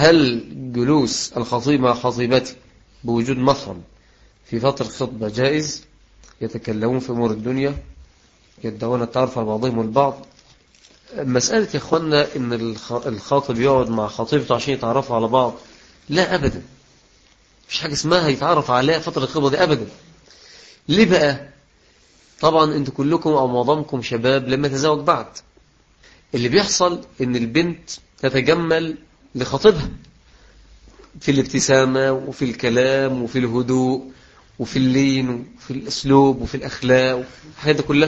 هل جلوس الخطيب مع خطيبته بوجود محرم في فترة خطبة جائز يتكلمون في أمور الدنيا يدعون التعرف على بعضهم البعض مسألة يا إخوانا إن الخاطب يقعد مع خطيبته عشان يتعرفوا على بعض لا أبدا مش حاجة اسمها يتعرف عليها فترة الخطبة دي أبدا ليه بقى طبعا انتوا كلكم أو معظمكم شباب لما تزوج بعد اللي بيحصل إن البنت تتجمل لخطيبها في الابتسامة وفي الكلام وفي الهدوء وفي اللين وفي الأسلوب وفي الأخلاق الحاجات كلها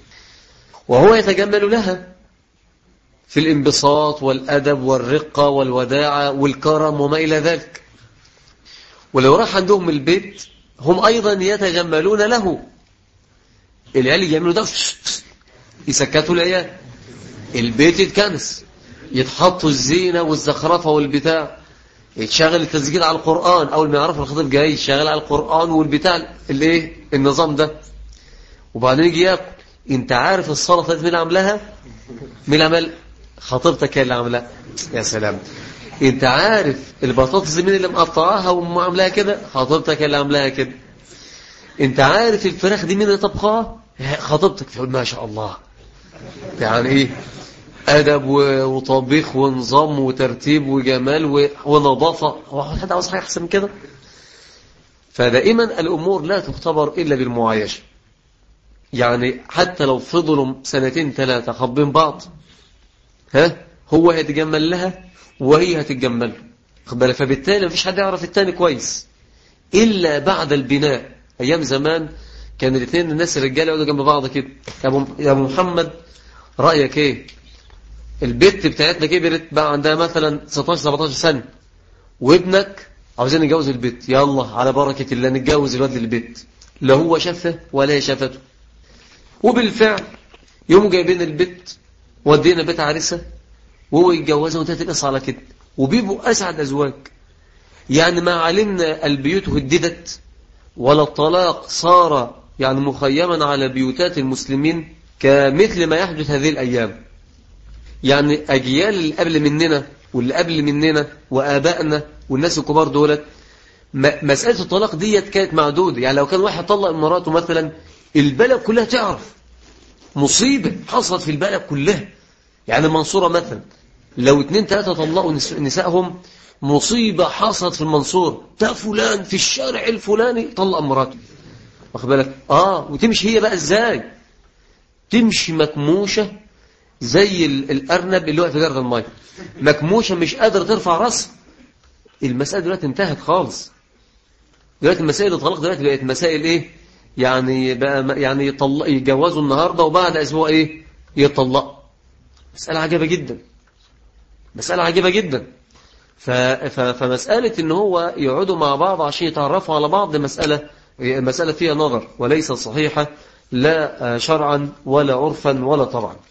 وهو يتجمل لها في الانبساط والأدب والرقة والوداعة والكرم وما إلى ذلك ولو راح عندهم البيت هم أيضا يتجملون له العيال يعملوا ده يسكتوا العيال البيت يتكنس يتحطوا الزينة والزخرفة والبتاع يتشغل التسجيل على القرآن أول ما يعرف الخطيب جاي يشغل على القرآن والبتاع الايه النظام ده وبعدين يجي ياكل انت عارف السلطه دي مين عاملاها مين عمل خطيبتك هي اللي عاملاها يا سلام انت عارف البطاطس مين اللي مقطعاها وعاملاها كده خطيبتك هي اللي عاملاها كده انت عارف الفراخ دي مين اللي طبخاها خطيبتك تقول ما شاء الله يعني ايه أدب وطبيخ ونظام وترتيب وجمال ونظافة هو حد عاوز حاجة أحسن من كده فدائما الأمور لا تختبر إلا بالمعايشة يعني حتى لو فضلوا سنتين ثلاثة خبين بعض ها هو هيتجمل لها وهي هتتجمل بالك فبالتالي مفيش حد يعرف التاني كويس إلا بعد البناء أيام زمان كان الاثنين الناس الرجال يقعدوا جنب بعض كده يا أبو محمد رأيك ايه البت بتاعتنا كبرت بقى عندها مثلا 16 17 سنة وابنك عاوزين نتجوز البت يلا على بركة الله نتجوز الواد للبت لا هو شافه ولا هي شافته وبالفعل يوم جايبين البت ودينا بيت عريسة وهو يتجوزها وانتهت القصة على كده وبيبقوا أسعد أزواج يعني ما علمنا البيوت هددت ولا الطلاق صار يعني مخيما على بيوتات المسلمين كمثل ما يحدث هذه الأيام يعني أجيال اللي قبل مننا واللي قبل مننا وآبائنا والناس الكبار دولت مسألة الطلاق ديت كانت معدودة يعني لو كان واحد طلق مراته مثلا البلد كلها تعرف مصيبة حصلت في البلد كلها يعني المنصورة مثلا لو اتنين تلاتة طلقوا نسائهم مصيبة حصلت في المنصورة ده فلان في الشارع الفلاني طلق مراته واخد بالك اه وتمشي هي بقى ازاي تمشي مكموشة زي الأرنب اللي واقف في جرد المية مكموشة مش قادرة ترفع راسها المسألة دلوقتي انتهت خالص دلوقتي مسائل الطلاق دلوقتي بقت مسائل ايه يعني بقى يعني يطلق يتجوزوا النهارده وبعد اسبوع ايه يطلقوا مسألة عجيبة جدا مسألة عجيبة جدا فمسألة ان هو يقعدوا مع بعض عشان يتعرفوا على بعض مسألة مسألة فيها نظر وليست صحيحة لا شرعا ولا عرفا ولا طبعا